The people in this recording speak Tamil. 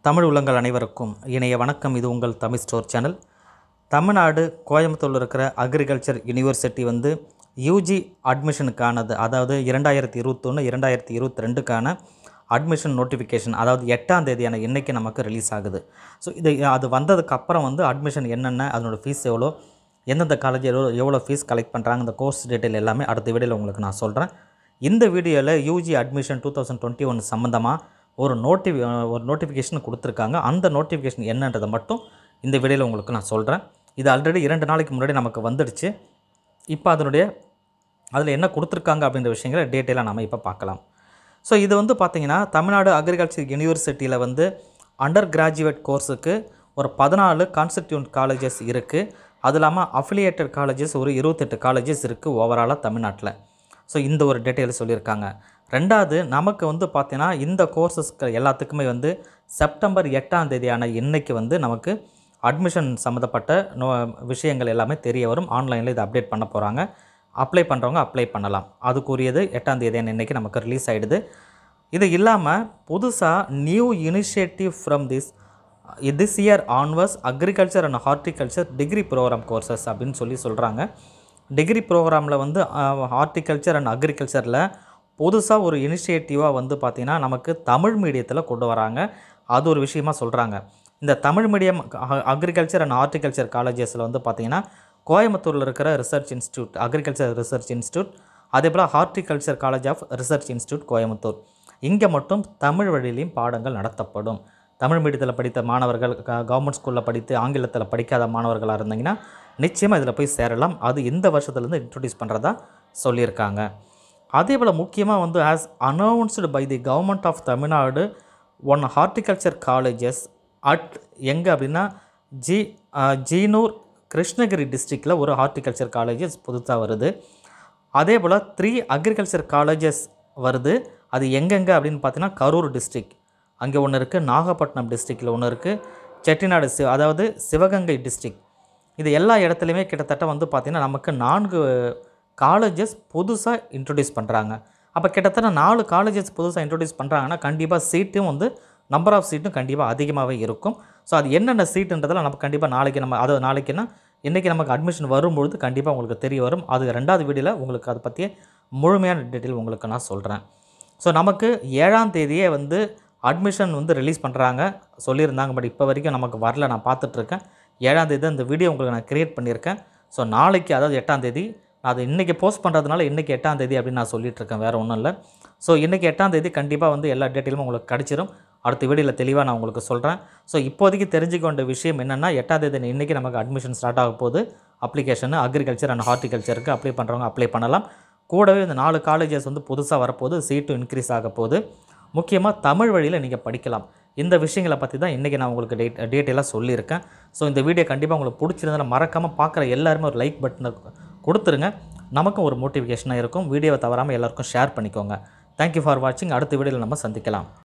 தமிழ் உள்ளங்கள் அனைவருக்கும் இணைய வணக்கம் இது உங்கள் தமிழ் ஸ்டோர் சேனல் தமிழ்நாடு கோயம்புத்தூரில் இருக்கிற அக்ரிகல்ச்சர் யூனிவர்சிட்டி வந்து யூஜி அட்மிஷனுக்கானது அதாவது இரண்டாயிரத்தி இருபத்தொன்று இரண்டாயிரத்தி இருபத்தி ரெண்டுக்கான அட்மிஷன் நோட்டிஃபிகேஷன் அதாவது எட்டாம் தேதியான இன்னைக்கு நமக்கு ரிலீஸ் ஆகுது ஸோ இது அது வந்ததுக்கு அப்புறம் வந்து அட்மிஷன் என்னென்ன அதனோட ஃபீஸ் எவ்வளோ எந்தெந்த காலேஜ் எவ்வளோ எவ்வளோ ஃபீஸ் கலெக்ட் பண்ணுறாங்க இந்த கோர்ஸ் டீட்டெயில் எல்லாமே அடுத்த வீடியோவில் உங்களுக்கு நான் சொல்கிறேன் இந்த வீடியோவில் UG admission two thousand twenty one சம்மந்தமாக ஒரு நோட்டி ஒரு நோட்டிஃபிகேஷன் கொடுத்துருக்காங்க அந்த நோட்டிஃபிகேஷன் என்னன்றதை மட்டும் இந்த வீடியோவில் உங்களுக்கு நான் சொல்கிறேன் இது ஆல்ரெடி இரண்டு நாளைக்கு முன்னாடி நமக்கு வந்துடுச்சு இப்போ அதனுடைய அதில் என்ன கொடுத்துருக்காங்க அப்படின்ற விஷயங்களை டீட்டெயிலாக நம்ம இப்போ பார்க்கலாம் ஸோ இது வந்து பார்த்திங்கன்னா தமிழ்நாடு அக்ரிகல்ச்சர் யூனிவர்சிட்டியில் வந்து அண்டர் கிராஜுவேட் கோர்ஸுக்கு ஒரு பதினாலு கான்ஸ்டிடியூட் காலேஜஸ் இருக்குது அது இல்லாமல் அஃபிலியேட்டட் காலேஜஸ் ஒரு இருபத்தெட்டு காலேஜஸ் இருக்குது ஓவராலாக தமிழ்நாட்டில் ஸோ இந்த ஒரு டீட்டெயில் சொல்லியிருக்காங்க ரெண்டாவது நமக்கு வந்து பார்த்தீங்கன்னா இந்த கோர்சஸ்க்கு எல்லாத்துக்குமே வந்து செப்டம்பர் எட்டாம் தேதியான இன்னைக்கு வந்து நமக்கு அட்மிஷன் சம்மந்தப்பட்ட நோ விஷயங்கள் எல்லாமே தெரிய வரும் ஆன்லைனில் இதை அப்டேட் பண்ண போகிறாங்க அப்ளை பண்ணுறவங்க அப்ளை பண்ணலாம் அதுக்குரியது எட்டாம் தேதி இன்னைக்கு நமக்கு ரிலீஸ் ஆகிடுது இது இல்லாமல் புதுசாக new initiative from this this year onwards agriculture and horticulture degree program courses அப்படின்னு சொல்லி சொல்கிறாங்க டிகிரி ப்ரோக்ராமில் வந்து ஹார்டிகல்ச்சர் அண்ட் அக்ரிகல்ச்சரில் புதுசாக ஒரு இனிஷியேட்டிவாக வந்து பார்த்திங்கன்னா நமக்கு தமிழ் மீடியத்தில் கொண்டு வராங்க அது ஒரு விஷயமா சொல்கிறாங்க இந்த Tamil medium agriculture and horticulture காலேஜஸில் வந்து பார்த்திங்கன்னா கோயம்புத்தூரில் இருக்கிற research institute agriculture research institute அதே போல் horticulture college of research institute Coimbatore இங்கே மட்டும் தமிழ் வழியிலையும் பாடங்கள் நடத்தப்படும் தமிழ் மீடியத்தில் படித்த மாணவர்கள் கவர்மெண்ட் ஸ்கூலில் படித்து ஆங்கிலத்தில் படிக்காத மாணவர்களாக இருந்தீங்கன்னா நிச்சயமாக இதில் போய் சேரலாம் அது இந்த வருஷத்துலேருந்து இன்ட்ரடியூஸ் பண்ணுறதா சொல்லியிருக்காங்க அதே போல் முக்கியமாக வந்து as announced by the government of Tamil Nadu one horticulture colleges at எங்கே அப்படின்னா ஜி ஜீனூர் கிருஷ்ணகிரி டிஸ்ட்ரிக்டில் ஒரு ஹார்டிகல்ச்சர் காலேஜஸ் புதுசாக வருது அதே போல் த்ரீ அக்ரிகல்ச்சர் காலேஜஸ் வருது அது எங்கெங்கே அப்படின்னு பார்த்தீங்கன்னா கரூர் டிஸ்ட்ரிக் அங்கே ஒன்று இருக்குது நாகப்பட்டினம் டிஸ்ட்ரிக்டில் ஒன்று இருக்குது செட்டிநாடு சி அதாவது சிவகங்கை டிஸ்ட்ரிக் இது எல்லா இடத்துலையுமே கிட்டத்தட்ட வந்து பார்த்திங்கன்னா நமக்கு நான்கு காலேஜஸ் புதுசாக இன்ட்ரடியூஸ் பண்ணுறாங்க அப்போ கிட்டத்தட்ட நாலு காலேஜஸ் புதுசாக இன்ட்ரடியூஸ் பண்ணுறாங்கன்னா கண்டிப்பாக சீட்டும் வந்து நம்பர் ஆஃப் சீட்டும் கண்டிப்பாக அதிகமாகவே இருக்கும் ஸோ அது என்னென்ன சீட்டுன்றதில் நம்ம கண்டிப்பாக நாளைக்கு நம்ம அது நாளைக்குன்னா இன்றைக்கி நமக்கு அட்மிஷன் வரும்பொழுது கண்டிப்பாக உங்களுக்கு தெரிய வரும் அது ரெண்டாவது வீடியோவில் உங்களுக்கு அதை பற்றிய முழுமையான டீட்டெயில் உங்களுக்கு நான் சொல்கிறேன் ஸோ நமக்கு ஏழாம் தேதியே வந்து அட்மிஷன் வந்து ரிலீஸ் பண்ணுறாங்க சொல்லியிருந்தாங்க பட் இப்போ வரைக்கும் நமக்கு வரல நான் பார்த்துட்ருக்கேன் ஏழாம் தேதி இந்த வீடியோ உங்களுக்கு நான் க்ரியேட் பண்ணியிருக்கேன் ஸோ நாளைக்கு அதாவது எட்டாம் தேதி நான் அது இன்றைக்கி போஸ்ட் பண்ணுறதுனால இன்றைக்கி எட்டாம் தேதி அப்படின்னு நான் சொல்லிகிட்ருக்கேன் வேறு ஒன்றும் இல்லை ஸோ இன்றைக்கி எட்டாம் தேதி கண்டிப்பாக வந்து எல்லா டீட்டெயிலும் உங்களுக்கு கிடச்சிரும் அடுத்த வீடியோவில் தெளிவாக நான் உங்களுக்கு சொல்கிறேன் ஸோ இப்போதைக்கு தெரிஞ்சுக்க வேண்டிய விஷயம் என்னென்னா எட்டாம் தேதி இன்றைக்கி நமக்கு அட்மிஷன் ஸ்டார்ட் ஆக போகுது அப்ளிகேஷன் அக்ரிகல்ச்சர் அண்ட் ஹார்டிகல்ச்சருக்கு அப்ளை பண்ணுறவங்க அப்ளை பண்ணலாம் கூடவே இந்த நாலு காலேஜஸ் வந்து புதுசாக வரப்போகுது சீட்டும் இன்க்ரீஸ் ஆக போகுது முக்கியமாக தமிழ் வழியில் நீங்கள் படிக்கலாம் இந்த விஷயங்களை பற்றி தான் இன்றைக்கி நான் உங்களுக்கு டேட் டீட்டெயிலாக சொல்லியிருக்கேன் ஸோ இந்த வீடியோ கண்டிப்பாக உங்களுக்கு பிடிச்சிருந்தா மறக்காமல் பார்க்குற எல்லாருமே ஒரு லைக் பட்டனை கொடுத்துருங்க நமக்கும் ஒரு மோட்டிவேஷனாக இருக்கும் வீடியோவை தவறாமல் எல்லாருக்கும் ஷேர் பண்ணிக்கோங்க தேங்க்யூ ஃபார் வாட்சிங் அடுத்த வீடியோவில் நம்ம சந்திக்கலாம்